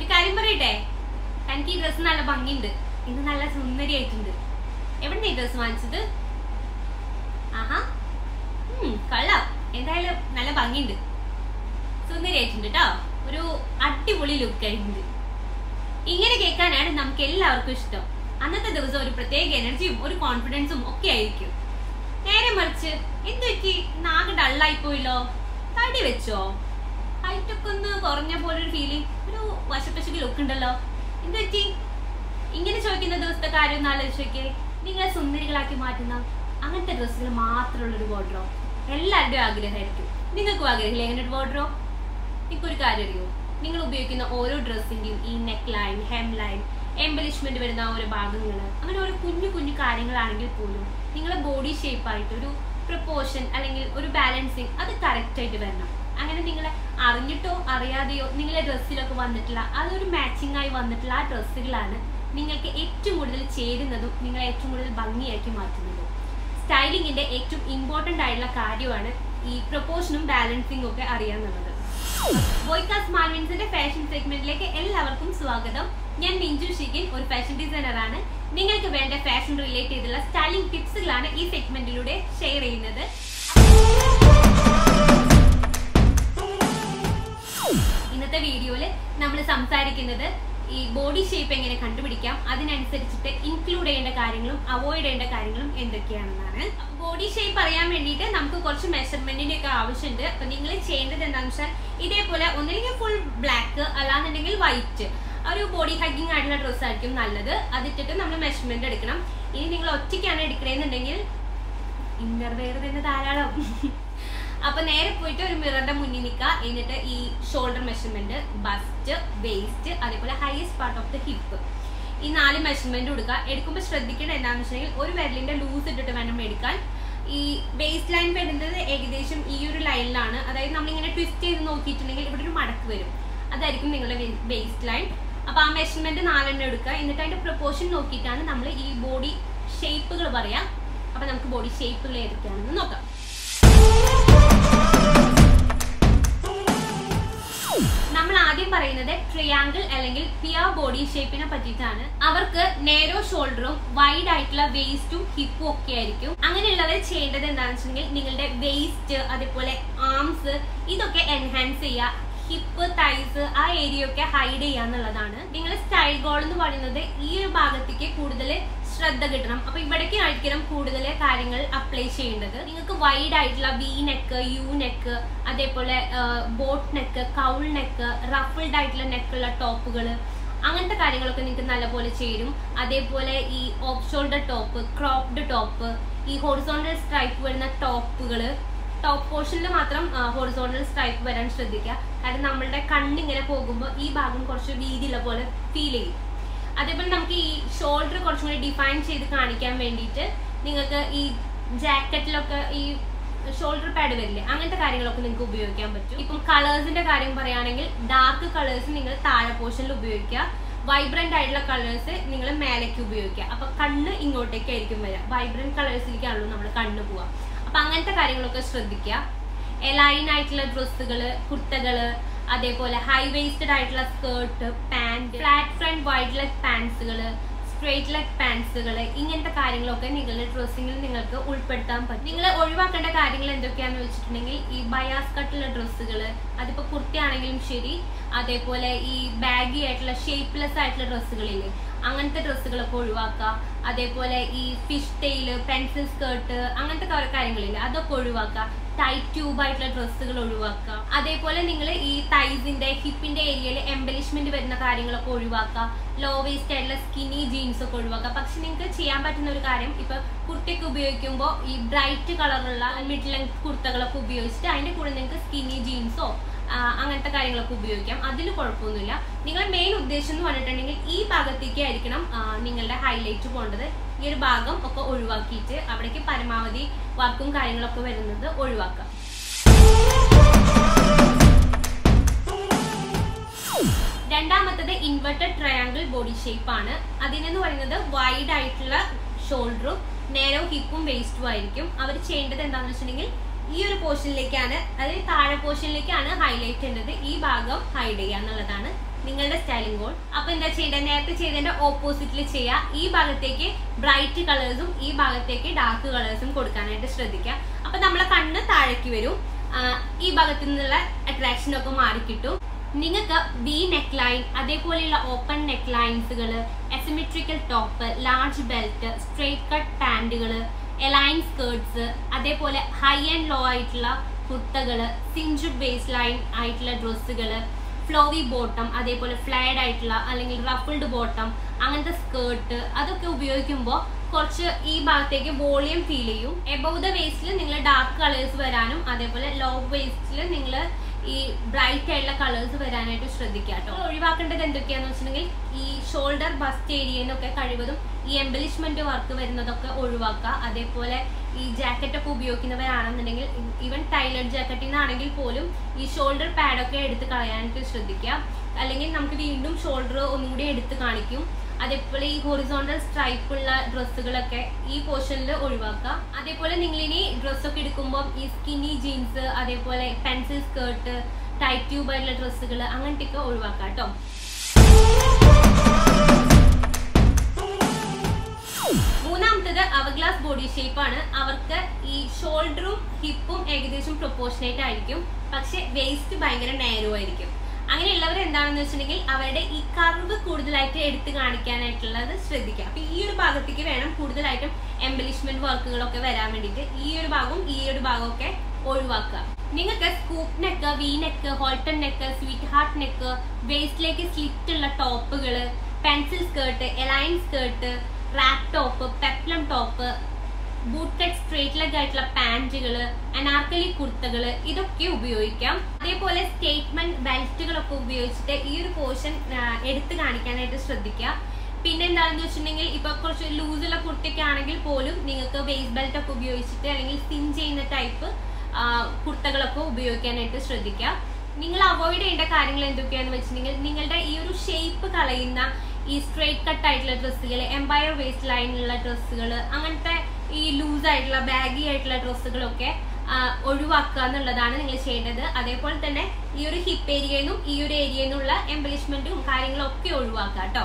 കാര്യം പറയട്ടെ എനിക്ക് ഈ ഡ്രസ്സ് നല്ല ഭംഗിയുണ്ട് ഇന്ന് നല്ല സുന്ദരിയായിട്ടുണ്ട് എവിടെ ഈ ഡ്രസ്സ് വാങ്ങിച്ചത് ആഹാ ഉം, കൊള്ളാം എന്തായാലും നല്ല ഭംഗിയുണ്ട് സുന്ദരിയായിട്ടുണ്ട് കേട്ടോ ഒരു അടിപൊളി ലുക്ക് ആയിട്ടുണ്ട് ഇങ്ങനെ കേൾക്കാനാണ് നമുക്ക് എല്ലാവർക്കും ഇഷ്ടം അന്നത്തെ ദിവസം ഒരു പ്രത്യേക എനർജിയും ഒരു കോൺഫിഡൻസും ഒക്കെ ആയിരിക്കും നേരെ മറിച്ച് എന്ത് പറ്റി നാഗ് ഡള്ളായി പോയില്ലോ തടി വെച്ചോ ഹൈറ്റ് ഒക്കെ ഒന്ന് കുറഞ്ഞ പോലെ ഒരു ഫീലിംഗ് ഒരു വശപ്പശക്ക് ലുക്ക് ഉണ്ടല്ലോ എന്ത് പറ്റി ഇങ്ങനെ ചോദിക്കുന്ന ദിവസത്തെ കാര്യം ഒന്ന് ആലോചിച്ച് നോക്കിയേ നിങ്ങളെ സുന്ദരികളാക്കി മാറ്റുന്ന അങ്ങനത്തെ ഡ്രസ്സുകൾ മാത്രമുള്ള ഒരു വാർഡ്രോ എല്ലാവരുടെയും ആഗ്രഹമായിരിക്കും നിങ്ങൾക്കും ആഗ്രഹമില്ല എങ്ങനെ ഒരു വാർഡ്രോ നിങ്ങൾക്കൊരു കാര്യം അറിയോ നിങ്ങൾ ഉപയോഗിക്കുന്ന ഓരോ ഡ്രസ്സിന്റെയും ഈ neck line hem line embellishment വരുന്ന ഓരോ ഭാഗങ്ങൾ അങ്ങനെ ഓരോ കുഞ്ഞു കുഞ്ഞു കാര്യങ്ങളാണെങ്കിൽ പോലും നിങ്ങളെ ബോഡി ഷേപ്പായിട്ട് ഒരു പ്രപ്പോർഷൻ അല്ലെങ്കിൽ ഒരു ബാലൻസിങ് അത് കറക്റ്റ് ആയിട്ട് വരണം അങ്ങനെ നിങ്ങളെ അറിഞ്ഞിട്ടോ അറിയാതെയോ നിങ്ങളെ ഡ്രസ്സിലൊക്കെ വന്നിട്ടുള്ള അതൊരു മാച്ചിങ് ആയി വന്നിട്ടുള്ള ആ ഡ്രസ്സുകളാണ് നിങ്ങൾക്ക് ഏറ്റവും കൂടുതൽ ചേരുന്നതും നിങ്ങളെ ഏറ്റവും കൂടുതൽ ഭംഗിയാക്കി മാറ്റുന്നതും സ്റ്റൈലിങ്ങിന്റെ ഏറ്റവും ഇമ്പോർട്ടന്റ് ആയിട്ടുള്ള കാര്യമാണ് ഈ പ്രൊപ്പോർഷനും ബാലൻസിങ്ങും ഒക്കെ അറിയാന്നുള്ളത് ബോയ്ക്കാസ് മാൽവിൻസിന്റെ ഫാഷൻ സെഗ്മെന്റിലേക്ക് എല്ലാവർക്കും സ്വാഗതം ഞാൻ മിഞ്ചു ഷിക്കിൻ ഒരു ഫാഷൻ ഡിസൈനർ ആണ് നിങ്ങൾക്ക് വേണ്ട ഫാഷൻ റിലേറ്റ് ചെയ്തുള്ള സ്റ്റൈലിംഗ് ടിപ്സുകളാണ് ഈ സെഗ്മെന്റിലൂടെ ഷെയർ ചെയ്യുന്നത് ഇന്നത്തെ വീഡിയോയില് നമ്മൾ സംസാരിക്കുന്നത് ഈ ബോഡി ഷേപ്പ് എങ്ങനെ കണ്ടുപിടിക്കാം അതിനനുസരിച്ചിട്ട് ഇൻക്ലൂഡ് ചെയ്യേണ്ട കാര്യങ്ങളും അവോയ്ഡ് ചെയ്യേണ്ട കാര്യങ്ങളും എന്തൊക്കെയാണെന്നാണ് ബോഡി ഷേപ്പ് അറിയാൻ വേണ്ടിയിട്ട് നമുക്ക് കുറച്ച് മെഷർമെന്റിന്റെ ഒക്കെ ആവശ്യമുണ്ട് അപ്പൊ നിങ്ങൾ ചെയ്യേണ്ടത് എന്താണെന്ന് വെച്ചാൽ ഇതേപോലെ ഒന്നില്ലെങ്കിൽ ഫുൾ ബ്ലാക്ക് അല്ലാന്നുണ്ടെങ്കിൽ വൈറ്റ് ഒരു ബോഡി ഹഗ്ഗിങ് ആയിട്ടുള്ള ഡ്രസ്സ് ആയിരിക്കും നല്ലത് അതിട്ടിട്ട് നമ്മൾ മെഷർമെന്റ് എടുക്കണം ഇനി നിങ്ങൾ ഒറ്റയ്ക്കാണ് എടുക്കണേന്നുണ്ടെങ്കിൽ ഇന്നർ വെയർ തന്നെ ധാരാളം അപ്പൊ നേരെ പോയിട്ട് ഒരു മിററിന്റെ മുന്നിൽ നിൽക്കുക എന്നിട്ട് ഈ ഷോൾഡർ മെഷർമെന്റ് ബസ്റ്റ് വേസ്റ്റ് അതേപോലെ highest part of the hip ഈ നാല് മെഷർമെന്റ് കൊടുക്കുക എടുക്കുമ്പോൾ ശ്രദ്ധിക്കേണ്ട എന്താണെന്ന് വെച്ചിട്ടുണ്ടെങ്കിൽ ഒരു വിരലിന്റെ ലൂസ് ഇട്ടിട്ട് വേണം എടുക്കാൻ ഈ ബേസ് ലൈൻ വരുന്നത് ഏകദേശം ഈ ഒരു ലൈനിലാണ് അതായത് നമ്മളിങ്ങനെ ട്വിസ്റ്റ് ചെയ്ത് നോക്കിയിട്ടുണ്ടെങ്കിൽ ഇവിടെ ഒരു മടക്ക് വരും അതായിരിക്കും നിങ്ങളുടെ ബേസ് ലൈൻ അപ്പൊ ആ മെഷർമെന്റ് നാലെണ്ണം എടുക്കുക എന്നിട്ട് അതിന്റെ പ്രൊപ്പോർഷൻ നോക്കിയിട്ടാണ് നമ്മൾ ഈ ബോഡി ഷേപ്പുകൾ പറയാം അപ്പൊ നമുക്ക് ബോഡി ഷേപ്പുകൾ ഏതൊക്കെയാണെന്ന് നോക്കാം നമ്മൾ ആദ്യം പറയുന്നത് ട്രയാങ്കിൾ അല്ലെങ്കിൽ പിയ ബോഡി ഷേപ്പിനെ പറ്റിയിട്ടാണ് അവർക്ക് നേരോ ഷോൾഡറും വൈഡ് ആയിട്ടുള്ള വേസ്റ്റും ഹിപ്പും ഒക്കെ ആയിരിക്കും അങ്ങനെയുള്ളവർ ചെയ്യേണ്ടത് എന്താണെന്ന് വെച്ചിട്ടുണ്ടെങ്കിൽ നിങ്ങളുടെ വേസ്റ്റ് അതേപോലെ ആംസ് ഇതൊക്കെ എൻഹാൻസ് ചെയ്യുക ഹിപ്പ് തൈസ് ആ ഏരിയ ഒക്കെ ഹൈഡ് ചെയ്യുക എന്നുള്ളതാണ് നിങ്ങളുടെ സ്റ്റൈൽ ഗോൾ എന്ന് പറയുന്നത് ഈ ഒരു ഭാഗത്തേക്ക് കൂടുതൽ ശ്രദ്ധ കിട്ടണം അപ്പൊ ഇവിടേക്ക് ആയിരിക്കണം കൂടുതൽ കാര്യങ്ങൾ അപ്ലൈ ചെയ്യേണ്ടത് നിങ്ങൾക്ക് വൈഡ് ആയിട്ടുള്ള വി നെക്ക് യു നെക്ക് അതേപോലെ boat neck cowl neck ruffled ആയിട്ടുള്ള നെക്കുള്ള ടോപ്പുകൾ അങ്ങനത്തെ കാര്യങ്ങളൊക്കെ നിങ്ങൾക്ക് നല്ലപോലെ ചേരും അതേപോലെ ഈ off shoulder top cropped top ഈ ഹോറിസോണ്ടൽ സ്ട്രൈപ്പ് വരുന്ന ടോപ്പുകൾ ടോപ്പ് പോർഷനിൽ മാത്രം ഹോറിസോണ്ടൽ സ്ട്രൈപ്പ് വരാൻ ശ്രദ്ധിക്കുക കാരണം നമ്മളുടെ കണ്ണിങ്ങനെ പോകുമ്പോൾ ഈ ഭാഗം കുറച്ച് വീതിയുള്ള പോലെ ഫീൽ ചെയ്യും അതേപോലെ നമുക്ക് ഈ ഷോൾഡർ കുറച്ചും കൂടി ഡിഫൈൻ ചെയ്ത് കാണിക്കാൻ വേണ്ടിയിട്ട് നിങ്ങൾക്ക് ഈ ജാക്കറ്റിലൊക്കെ ഈ ഷോൾഡർ പാഡ് വരില്ലേ അങ്ങനത്തെ കാര്യങ്ങളൊക്കെ നിങ്ങൾക്ക് ഉപയോഗിക്കാൻ പറ്റും ഇപ്പം കളേഴ്സിന്റെ കാര്യം പറയുകയാണെങ്കിൽ ഡാർക്ക് കളേഴ്സ് നിങ്ങൾ താഴെ പോർഷനിൽ ഉപയോഗിക്കുക വൈബ്രന്റ് ആയിട്ടുള്ള കളേഴ്സ് നിങ്ങൾ മേലേക്ക് ഉപയോഗിക്കുക അപ്പൊ കണ്ണ് ഇങ്ങോട്ടേക്കായിരിക്കും വരിക വൈബ്രന്റ് കളേഴ്സിലേക്കാണല്ലോ നമ്മൾ കണ്ണ് പോവുക അപ്പൊ അങ്ങനത്തെ കാര്യങ്ങളൊക്കെ ശ്രദ്ധിക്കുക എലൈൻ ആയിട്ടുള്ള ഡ്രസ്സുകള് കുർത്തകള് അതേപോലെ ഹൈ വേസ്റ്റഡ് ആയിട്ടുള്ള skirt pant flat front wide leg പാൻസുകള് സ്ട്രേറ്റ് ലെഗ് പാൻസുകൾ ഇങ്ങനത്തെ കാര്യങ്ങളൊക്കെ നിങ്ങളുടെ ഡ്രസ്സിങ്ങിൽ നിങ്ങൾക്ക് ഉൾപ്പെടുത്താൻ പറ്റും നിങ്ങൾ ഒഴിവാക്കേണ്ട കാര്യങ്ങൾ എന്തൊക്കെയാണെന്ന് വെച്ചിട്ടുണ്ടെങ്കിൽ ഈ ബയാസ് കട്ടുള്ള ഡ്രസ്സുകൾ അതിപ്പോൾ കുർത്തിയാണെങ്കിലും ശരി അതേപോലെ ഈ ബാഗി ആയിട്ടുള്ള ഷേപ്പ്ലെസ് ആയിട്ടുള്ള ഡ്രസ്സുകളില്ലേ അങ്ങനത്തെ ഡ്രസ്സുകളൊക്കെ ഒഴിവാക്കുക അതേപോലെ ഈ ഫിഷ് ടെയിൽ പെൻസിൽ സ്കേർട്ട് അങ്ങനത്തെ കുറെ കാര്യങ്ങളില്ലേ അതൊക്കെ ഒഴിവാക്കുക ടൈറ്റ് ട്യൂബ് ആയിട്ടുള്ള ഡ്രസ്സുകൾ ഒഴിവാക്കുക അതേപോലെ നിങ്ങൾ ഈ തൈസിന്റെ ഹിപ്പിന്റെ ഏരിയയിൽ എംബലിഷ്മെന്റ് വരുന്ന കാര്യങ്ങളൊക്കെ ഒഴിവാക്കുക ലോ വേസ്റ്റ് ആയിട്ടുള്ള സ്കിനി ജീൻസ് ഒക്കെ ഒഴിവാക്കുക പക്ഷെ നിങ്ങൾക്ക് ചെയ്യാൻ പറ്റുന്ന ഒരു കാര്യം ഇപ്പൊ കുർത്തിയൊക്കെ ഉപയോഗിക്കുമ്പോൾ ഈ ബ്രൈറ്റ് കളറുള്ള മിഡ് ലെങ്ത് കുർത്തകളൊക്കെ ഉപയോഗിച്ചിട്ട് അതിന്റെ കൂടെ നിങ്ങൾക്ക് സ്കിനി ജീൻസോ അങ്ങനത്തെ കാര്യങ്ങളൊക്കെ ഉപയോഗിക്കാം അതിൽ കുഴപ്പമൊന്നുമില്ല നിങ്ങളുടെ മെയിൻ ഉദ്ദേശം എന്ന് പറഞ്ഞിട്ടുണ്ടെങ്കിൽ ഈ ഭാഗത്തേക്ക് ആയിരിക്കണം ആ, നിങ്ങളുടെ ഹൈലൈറ്റ് പോകേണ്ടത് ഈ ഒരു ഭാഗം ഒക്കെ ഒഴിവാക്കിയിട്ട് അവിടേക്ക് പരമാവധി വർക്കും കാര്യങ്ങളൊക്കെ വരുന്നത് ഒഴിവാക്കാം രണ്ടാമത്തത് ഇൻവെർട്ടഡ് ട്രയാങ്കിൾ ബോഡി ഷേപ്പ് ആണ് അതിനെന്ന് പറയുന്നത് വൈഡ് ആയിട്ടുള്ള ഷോൾഡറും നേരോ ഹിപ്പും വേസ്റ്റും ആയിരിക്കും അവർ ചെയ്യേണ്ടത് എന്താണെന്ന് വെച്ചിട്ടുണ്ടെങ്കിൽ ഈ ഒരു പോർഷനിലേക്കാണ് അതായത് താഴെ പോർഷനിലേക്കാണ് ഹൈലൈറ്റ് ചെയ്യേണ്ടത് ഈ ഭാഗം ഹൈഡ് ചെയ്യുക എന്നുള്ളതാണ് നിങ്ങളുടെ സ്റ്റൈലിംഗ് ഗോൾ അപ്പൊ എന്താ ചെയ്യേണ്ടത് നേരത്തെ ചെയ്തതിന്റെ ഓപ്പോസിറ്റിൽ ചെയ്യുക ഈ ഭാഗത്തേക്ക് ബ്രൈറ്റ് കളേഴ്സും ഈ ഭാഗത്തേക്ക് ഡാർക്ക് കളേഴ്സും കൊടുക്കാനായിട്ട് ശ്രദ്ധിക്കുക അപ്പൊ നമ്മളെ കണ്ണ് താഴേക്ക് വരും ആ, ഈ ഭാഗത്തു നിന്നുള്ള അട്രാക്ഷൻ ഒക്കെ മാറിക്കിട്ടും നിങ്ങൾക്ക് വി നെക്ക് ലൈൻ അതേപോലെയുള്ള ഓപ്പൺ നെക്ക് ലൈൻസുകൾ asymmetrical top large belt straight cut പാൻറ്റുകൾ എലൈൻ സ്കേർട്സ് അതേപോലെ ഹൈ ആൻഡ് ലോ ആയിട്ടുള്ള കുർത്തകൾ സിഞ്ചുഡ് ബേസ് ലൈൻ ആയിട്ടുള്ള ഡ്രസ്സുകൾ ഫ്ലോവി ബോട്ടം അതേപോലെ ഫ്ലാഡ് ആയിട്ടുള്ള അല്ലെങ്കിൽ റഫിൾഡ് ബോട്ടം അങ്ങനത്തെ സ്കേർട്ട് അതൊക്കെ ഉപയോഗിക്കുമ്പോൾ കുറച്ച് ഈ ഭാഗത്തേക്ക് വോളിയം ഫീൽ ചെയ്യും എബവ് ദ വേസ്റ്റിൽ നിങ്ങൾ ഡാർക്ക് കളേഴ്സ് വരാനും അതേപോലെ ലോ വേസ്റ്റിൽ നിങ്ങൾ ഈ ബ്രൈറ്റ് ആയിട്ടുള്ള കളേഴ്സ് വരാനായിട്ട് ശ്രദ്ധിക്കുക കേട്ടോ ഒഴിവാക്കേണ്ടത് എന്തൊക്കെയാന്ന് വെച്ചിട്ടുണ്ടെങ്കിൽ ഈ ഷോൾഡർ ബസ്റ്റ് ഏരിയന്നൊക്കെ കഴിവതും ഈ എംബലിഷ്മെന്റ് വർക്ക് വരുന്നതൊക്കെ ഒഴിവാക്കുക അതേപോലെ ഈ ജാക്കറ്റ് ഒക്കെ ഉപയോഗിക്കുന്നവരാണെന്നുണ്ടെങ്കിൽ ഈവൻ ടൈലർ ജാക്കറ്റിൽ നിന്നാണെങ്കിൽ പോലും ഈ ഷോൾഡർ പാഡൊക്കെ എടുത്ത് കളയാനായിട്ട് ശ്രദ്ധിക്കുക അല്ലെങ്കിൽ നമുക്ക് വീണ്ടും ഷോൾഡർ ഒന്നും കൂടി എടുത്ത് കാണിക്കും അതേപോലെ ഈ ഹൊറിസോണ്ടൽ സ്ട്രൈപ്പ് ഉള്ള ഡ്രസ്സുകളൊക്കെ ഈ പോർഷനിൽ ഒഴിവാക്കുക അതേപോലെ നിങ്ങൾ ഇനി ഡ്രസ്സൊക്കെ എടുക്കുമ്പോൾ ഈ സ്കിന്നി ജീൻസ് അതേപോലെ പെൻസിൽ സ്കേർട്ട് ടൈറ്റ് ട്യൂബ് ആയിട്ടുള്ള ഡ്രസ്സുകൾ അങ്ങനത്തെയൊക്കെ ഒഴിവാക്കാം കേട്ടോ മൂന്നാമത്തത് അവർ ഗ്ലാസ് ബോഡി ഷേപ്പ് ആണ് അവർക്ക് ഈ ഷോൾഡറും ഹിപ്പും ഏകദേശം പ്രൊപ്പോർഷനേറ്റ് ആയിരിക്കും പക്ഷെ വേസ്റ്റ് ഭയങ്കര നേരോ ആയിരിക്കും അങ്ങനെയുള്ളവർ എന്താണെന്ന് വെച്ചിട്ടുണ്ടെങ്കിൽ അവരുടെ ഈ കർവ് കൂടുതലായിട്ട് എടുത്ത് കാണിക്കാനായിട്ടുള്ളത് ശ്രദ്ധിക്കുക അപ്പൊ ഈ ഒരു ഭാഗത്തേക്ക് വേണം കൂടുതലായിട്ടും എംബലിഷ്മെന്റ് വർക്കുകളൊക്കെ വരാൻ വേണ്ടിയിട്ട് ഈ ഒരു ഭാഗവും ഈ ഒരു ഭാഗവും ഒക്കെ ഒഴിവാക്കുക നിങ്ങൾക്ക് scoop neck V neck halter neck sweetheart neck വേസ്റ്റിലേക്ക് സ്ലിറ്റ് ഉള്ള ടോപ്പുകൾ pencil skirt A line skirt wrap top peplum top boot cut straight leg ആയിട്ടുള്ള പാന്റുകൾ അനാർക്കലി കുർത്തകൾ ഇതൊക്കെ ഉപയോഗിക്കാം അതേപോലെ സ്റ്റേറ്റ്മെന്റ് ബെൽറ്റുകളൊക്കെ ഉപയോഗിച്ചിട്ട് ഈ ഒരു പോർഷൻ എടുത്തു കാണിക്കാനായിട്ട് ശ്രദ്ധിക്കുക പിന്നെ എന്താണെന്ന് വെച്ചിട്ടുണ്ടെങ്കിൽ ഇപ്പൊ കുറച്ച് ലൂസുള്ള കുർത്തയൊക്കെ ആണെങ്കിൽ പോലും നിങ്ങൾക്ക് വേസ്റ്റ് ബെൽറ്റ് ഒക്കെ ഉപയോഗിച്ചിട്ട് അല്ലെങ്കിൽ സ്റ്റിൻ ചെയ്യുന്ന ടൈപ്പ് കുർത്തകളൊക്കെ ഉപയോഗിക്കാനായിട്ട് ശ്രദ്ധിക്കുക നിങ്ങൾ അവോയ്ഡ് ചെയ്യേണ്ട കാര്യങ്ങൾ എന്തൊക്കെയാണെന്ന് വെച്ചിട്ടുണ്ടെങ്കിൽ നിങ്ങളുടെ ഈ ഒരു ഷേപ്പ് കളയുന്ന ഈ സ്ട്രേറ്റ് കട്ട് ആയിട്ടുള്ള ഡ്രസ്സുകൾ എംപയർ വേസ്റ്റ് ലൈനിലുള്ള ഡ്രസ്സുകൾ അങ്ങനത്തെ ഈ ലൂസ് ആയിട്ടുള്ള ബാഗി ആയിട്ടുള്ള ഡ്രസ്സുകളൊക്കെ ഒഴിവാക്കുക എന്നുള്ളതാണ് നിങ്ങൾ ചെയ്യേണ്ടത് അതേപോലെ തന്നെ ഈ ഒരു ഹിപ്പ് ഏരിയയിൽ നിന്നും ഈ ഒരു ഏരിയയിൽ നിന്നുള്ള എംബലിഷ്മെന്റും കാര്യങ്ങളും ഒക്കെ ഒഴിവാക്കുക കേട്ടോ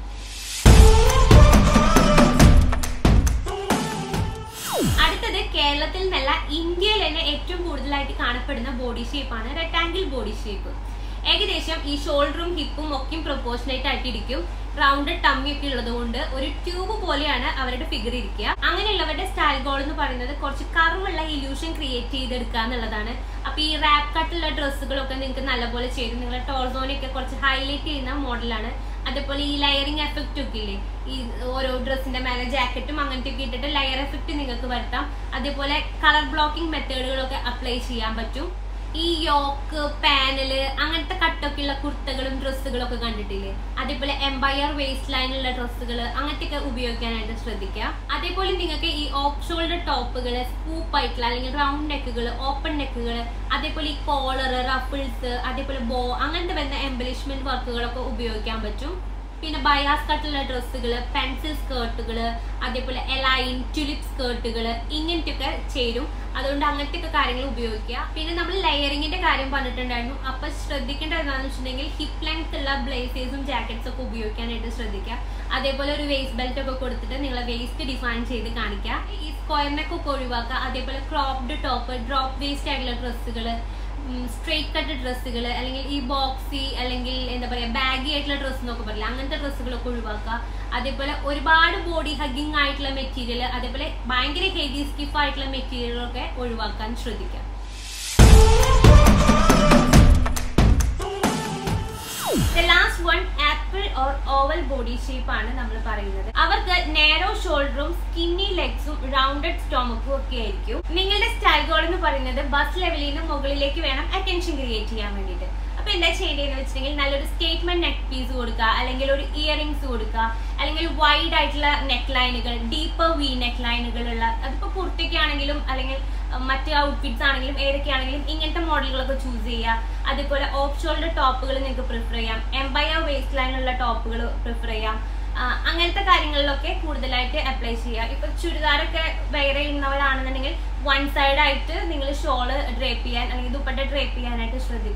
അടുത്തത് കേരളത്തിൽ നിന്നല്ല ഇന്ത്യയിൽ തന്നെ ഏറ്റവും കൂടുതലായിട്ട് കാണപ്പെടുന്ന ബോഡി ഷേപ്പാണ് റെക്ടാങ്കിൾ ബോഡി ഷേപ്പ് ഏകദേശം ഈ ഷോൾഡറും ഹിപ്പും ഒക്കെ പ്രൊപ്പോർഷനേറ്റ് ആയിട്ട് ഇരിക്കും റൗണ്ടഡ് ടമ്മി ഒക്കെ ഉള്ളത് കൊണ്ട് ഒരു ട്യൂബ് പോലെയാണ് അവരുടെ ഫിഗർ ഇരിക്കുക അങ്ങനെയുള്ളവരുടെ സ്റ്റൈൽ ഗോൾ എന്ന് പറയുന്നത് കുറച്ച് കറുവുള്ള ഇല്യൂഷൻ ക്രിയേറ്റ് ചെയ്തെടുക്കുക എന്നുള്ളതാണ് അപ്പൊ ഈ റാപ്പ് കട്ടുള്ള ഡ്രസ്സുകളൊക്കെ നിങ്ങൾക്ക് നല്ലപോലെ ചേരും നിങ്ങളുടെ ടോൾസോനൊക്കെ കുറച്ച് ഹൈലൈറ്റ് ചെയ്യുന്ന മോഡലാണ് അതേപോലെ ഈ ലയറിംഗ് എഫക്റ്റ് ഒക്കെ ഇല്ലേ ഈ ഓരോ ഡ്രസ്സിന്റെ മേലെ ജാക്കറ്റും അങ്ങനത്തെ ഒക്കെ ഇട്ടിട്ട് ലയർ എഫക്റ്റ് നിങ്ങൾക്ക് വരുത്താം അതേപോലെ കളർ ബ്ലോക്കിംഗ് മെത്തേഡുകളൊക്കെ അപ്ലൈ ചെയ്യാൻ പറ്റും ഈ യോക്ക് പാനല് അങ്ങനത്തെ കട്ടൊക്കെ ഉള്ള കുർത്തകളും ഡ്രസ്സുകളും ഒക്കെ കണ്ടിട്ടില്ലേ അതേപോലെ എംപയർ വേസ്റ്റ് ലൈനുള്ള ഡ്രസ്സുകൾ അങ്ങനത്തെയൊക്കെ ഉപയോഗിക്കാനായിട്ട് ശ്രദ്ധിക്കുക അതേപോലെ നിങ്ങൾക്ക് ഈ ഓഫ് ഷോൾഡർ ടോപ്പുകൾ സ്കൂപ്പ് ആയിട്ടുള്ള അല്ലെങ്കിൽ റൗണ്ട് നെക്കുകൾ ഓപ്പൺ നെക്കുകൾ അതേപോലെ ഈ കോളർ റഫിൾസ് അതേപോലെ ബോ അങ്ങനത്തെ വരുന്ന എംബലിഷ്മെന്റ് വർക്കുകളൊക്കെ ഉപയോഗിക്കാൻ പറ്റും പിന്നെ ബയാസ് കട്ടുള്ള ഡ്രസ്സുകൾ പെൻസിൽ സ്കേർട്ടുകൾ അതേപോലെ എലൈൻ ട്യുലിപ്പ് സ്കേർട്ടുകൾ ഇങ്ങനത്തെയൊക്കെ ചേരും അതുകൊണ്ട് അങ്ങനത്തെ ഒക്കെ കാര്യങ്ങൾ ഉപയോഗിക്കുക പിന്നെ നമ്മൾ ലെയറിങ്ങിന്റെ കാര്യം പറഞ്ഞിട്ടുണ്ടായിരുന്നു അപ്പൊ ശ്രദ്ധിക്കേണ്ടത് എന്താണെന്ന് വെച്ചിട്ടുണ്ടെങ്കിൽ ഹിപ്പ് ലെങ്ത് ഉള്ള ബ്ലേസേഴ്സും ജാക്കറ്റ്സ് ഒക്കെ ഉപയോഗിക്കാനായിട്ട് ശ്രദ്ധിക്കുക അതേപോലെ ഒരു വേസ്റ്റ് ബെൽറ്റ് ഒക്കെ കൊടുത്തിട്ട് നിങ്ങൾ വേസ്റ്റ് ഡിഫൈൻ ചെയ്ത് കാണിക്കുക ഈ സ്ക്വയർ നെക്ക് ഒക്കെ ഒഴിവാക്കുക അതേപോലെ ക്രോപ്ഡ് ടോപ്പ് ഡ്രോപ്പ് വേസ്റ്റ് ആയിട്ടുള്ള ഡ്രസ്സുകൾ സ്ട്രേറ്റ് കട്ട് ഡ്രസ്സുകൾ അല്ലെങ്കിൽ ഈ ബോക്സി അല്ലെങ്കിൽ എന്താ പറയാ ബാഗി ആയിട്ടുള്ള ഡ്രസ്സ് എന്നൊക്കെ പറയില്ല അങ്ങനത്തെ ഡ്രസ്സുകളൊക്കെ ഒഴിവാക്കുക അതേപോലെ ഒരുപാട് ബോഡി ഹഗ്ഗിങ് ആയിട്ടുള്ള മെറ്റീരിയൽ അതേപോലെ ഭയങ്കര ഹെവി സ്റ്റിഫ് ആയിട്ടുള്ള മെറ്റീരിയലൊക്കെ ഒഴിവാക്കാൻ ശ്രദ്ധിക്കുക last one apple or oval body shape ആണ് നമ്മൾ പറയുന്നത് അവർക്ക് നേരോ ഷോൾഡറും സ്കിന്നി ലെഗ്സും റൗണ്ടഡ് സ്റ്റോമക്കും ഒക്കെ ആയിരിക്കും നിങ്ങളുടെ സ്റ്റൈൽ ഗോൾ എന്ന് പറയുന്നത് ബസ് ലെവലിൽ നിന്ന് മുകളിലേക്ക് വേണം അറ്റൻഷൻ ക്രിയേറ്റ് ചെയ്യാൻ വേണ്ടിയിട്ട് അപ്പൊ എന്താ ചെയ്യേണ്ടതെന്ന് വെച്ചിട്ടുണ്ടെങ്കിൽ നല്ലൊരു സ്റ്റേറ്റ്മെന്റ് നെക്ക് പീസ് കൊടുക്കുക അല്ലെങ്കിൽ ഒരു ഇയറിംഗ്സ് കൊടുക്കുക അല്ലെങ്കിൽ വൈഡ് ആയിട്ടുള്ള നെക്ക് ലൈനുകൾ ഡീപ്പർ വി നെക്ക് ലൈനുകളുള്ള അതിപ്പോ കുർത്തിക്കാണെങ്കിലും അല്ലെങ്കിൽ മറ്റ് ഔട്ട്ഫിറ്റ്സ് ആണെങ്കിലും ഏതൊക്കെയാണെങ്കിലും ഇങ്ങനത്തെ മോഡലുകളൊക്കെ ചൂസ് ചെയ്യുക അതേപോലെ ഓഫ് ഷോൾഡർ ടോപ്പുകൾ നിങ്ങൾക്ക് പ്രിഫർ ചെയ്യാം എംപയർ വേസ്റ്റ് ലൈനുള്ള ടോപ്പുകൾ പ്രിഫർ ചെയ്യാം അങ്ങനത്തെ കാര്യങ്ങളിലൊക്കെ കൂടുതലായിട്ട് അപ്ലൈ ചെയ്യുക ഇപ്പൊ ചുരിദാറൊക്കെ വെയർ ചെയ്യുന്നവരാണെന്നുണ്ടെങ്കിൽ വൺ സൈഡ് ആയിട്ട് നിങ്ങൾ ഷോള് ഡ്രേപ്പ് ചെയ്യാൻ അല്ലെങ്കിൽ ദുപ്പട്ട ഡ്രേപ്പ് ചെയ്യാനായിട്ട് ശ്രദ്ധിക്കുക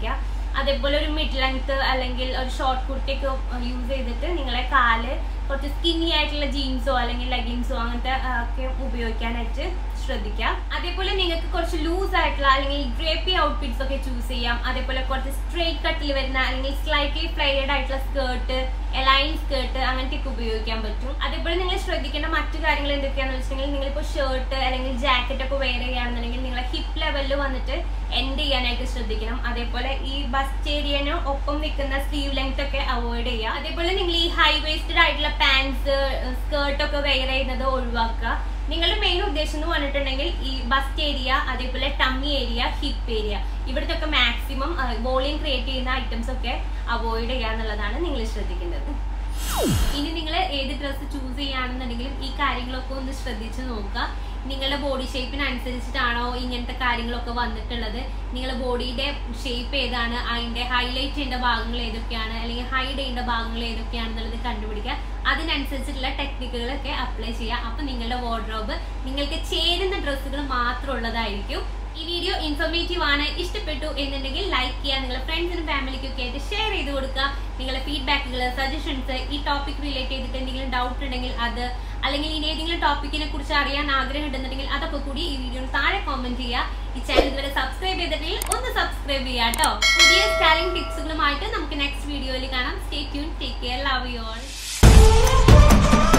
അതേപോലെ ഒരു മിഡ് ലെങ്ത് അല്ലെങ്കിൽ ഒരു ഷോർട്ട് കുർത്തിയൊക്കെ യൂസ് ചെയ്തിട്ട് നിങ്ങളെ കാല് കുറച്ച് സ്കിന്നി ആയിട്ടുള്ള ജീൻസോ അല്ലെങ്കിൽ ലെഗിൻസോ അങ്ങനത്തെ ആ, ഒക്കെ ഉപയോഗിക്കാനായിട്ട് ശ്രദ്ധിക്കാം അതേപോലെ നിങ്ങൾക്ക് കുറച്ച് ലൂസ് ആയിട്ടുള്ള അല്ലെങ്കിൽ ഡ്രേപ്പി ഔട്ട്ഫിറ്റ്സ് ഒക്കെ ചൂസ് ചെയ്യാം അതേപോലെ കുറച്ച് സ്ട്രേറ്റ് കട്ടിൽ വരുന്ന അല്ലെങ്കിൽ സ്ലൈറ്റ്ലി ഫ്ലൈഡ് ആയിട്ടുള്ള സ്കേർട്ട് എലൈൻ സ്കേർട്ട് അങ്ങനത്തെ ഒക്കെ ഉപയോഗിക്കാൻ പറ്റും അതേപോലെ നിങ്ങൾ ശ്രദ്ധിക്കേണ്ട മറ്റു കാര്യങ്ങൾ എന്തൊക്കെയാണെന്ന് വെച്ചിട്ടുണ്ടെങ്കിൽ നിങ്ങളിപ്പോൾ ഷർട്ട് അല്ലെങ്കിൽ ജാക്കറ്റ് ഒക്കെ വെയർ ചെയ്യുകയാണെന്നുണ്ടെങ്കിൽ നിങ്ങളെ ഹിപ്പ് ലെവലിൽ വന്നിട്ട് എൻഡ് ചെയ്യാനായിട്ട് ശ്രദ്ധിക്കണം അതേപോലെ ഈ ബസ്റ്റ് ഏരിയന് ഒപ്പം നിൽക്കുന്ന സ്ലീവ് ലെങ്ത് ഒക്കെ അവോയ്ഡ് ചെയ്യുക അതേപോലെ നിങ്ങൾ ഈ ഹൈ വേസ്റ്റഡ് ആയിട്ടുള്ള പാൻസ് സ്കേർട്ട് ഒക്കെ വെയർ ചെയ്യുന്നത് ഒഴിവാക്കുക നിങ്ങളുടെ മെയിൻ ഉദ്ദേശം എന്ന് പറഞ്ഞിട്ടുണ്ടെങ്കിൽ ഈ ബസ്റ്റ് ഏരിയ അതേപോലെ ടമ്മി ഏരിയ ഹിപ്പ് ഏരിയ ഇവിടുത്തെ ഒക്കെ മാക്സിമം വോളിയം ക്രിയേറ്റ് ചെയ്യുന്ന ഐറ്റംസ് ഒക്കെ അവോയ്ഡ് ചെയ്യുക എന്നുള്ളതാണ് നിങ്ങൾ ശ്രദ്ധിക്കേണ്ടത് ഇനി നിങ്ങൾ ഏത് ഡ്രസ്സ് ചൂസ് ചെയ്യുകയാണെന്നുണ്ടെങ്കിലും ഈ കാര്യങ്ങളൊക്കെ ഒന്ന് ശ്രദ്ധിച്ച് നോക്കുക നിങ്ങളുടെ ബോഡി ഷേപ്പിനനുസരിച്ചിട്ടാണോ ഇങ്ങനത്തെ കാര്യങ്ങളൊക്കെ വന്നിട്ടുള്ളത് നിങ്ങളുടെ ബോഡിയുടെ ഷേപ്പ് ഏതാണ് അതിന്റെ ഹൈലൈറ്റ് ചെയ്യേണ്ട ഭാഗങ്ങൾ ഏതൊക്കെയാണ് അല്ലെങ്കിൽ ഹൈഡ് ചെയ്യേണ്ട ഭാഗങ്ങൾ ഏതൊക്കെയാണെന്നുള്ളത് കണ്ടുപിടിക്കുക അതിനനുസരിച്ചിട്ടുള്ള ടെക്നിക്കുകളൊക്കെ അപ്ലൈ ചെയ്യുക അപ്പൊ നിങ്ങളുടെ വാർഡ്രോബ് നിങ്ങൾക്ക് ചേരുന്ന ഡ്രസ്സുകൾ മാത്രം ഉള്ളതായിരിക്കും ഈ വീഡിയോ ഇൻഫോർമേറ്റീവ് ആണ് ഇഷ്ടപ്പെട്ടു എന്നുണ്ടെങ്കിൽ ലൈക്ക് ചെയ്യുക നിങ്ങളുടെ ഫ്രണ്ട്സിനും ഫാമിലിക്കും ഒക്കെ ആയിട്ട് ഷെയർ ചെയ്ത് കൊടുക്കുക നിങ്ങളുടെ ഫീഡ്ബാക്കുകൾ സജഷൻസ് ഈ ടോപ്പിക് റിലേറ്റ് ചെയ്തിട്ട് എന്തെങ്കിലും ഡൗട്ട് ഉണ്ടെങ്കിൽ അത് അല്ലെങ്കിൽ ഇനി ഏതെങ്കിലും ടോപ്പിക്കിനെ കുറിച്ച് അറിയാൻ ആഗ്രഹം ഉണ്ടെന്നുണ്ടെങ്കിൽ അതൊക്കെ കൂടി ഈ വീഡിയോയിൽ താഴെ കോമെന്റ് ചെയ്യുക ഈ ചാനൽ ഇതുവരെ സബ്സ്ക്രൈബ് ചെയ്തിട്ടുണ്ടെങ്കിൽ ഒന്ന് സബ്സ്ക്രൈബ് ചെയ്യുക കേട്ടോ പുതിയ സ്റ്റാലിംഗ് ടിപ്സുകളുമായിട്ട് നമുക്ക് നെക്സ്റ്റ് വീഡിയോയിൽ കാണാം stay tune take care love you all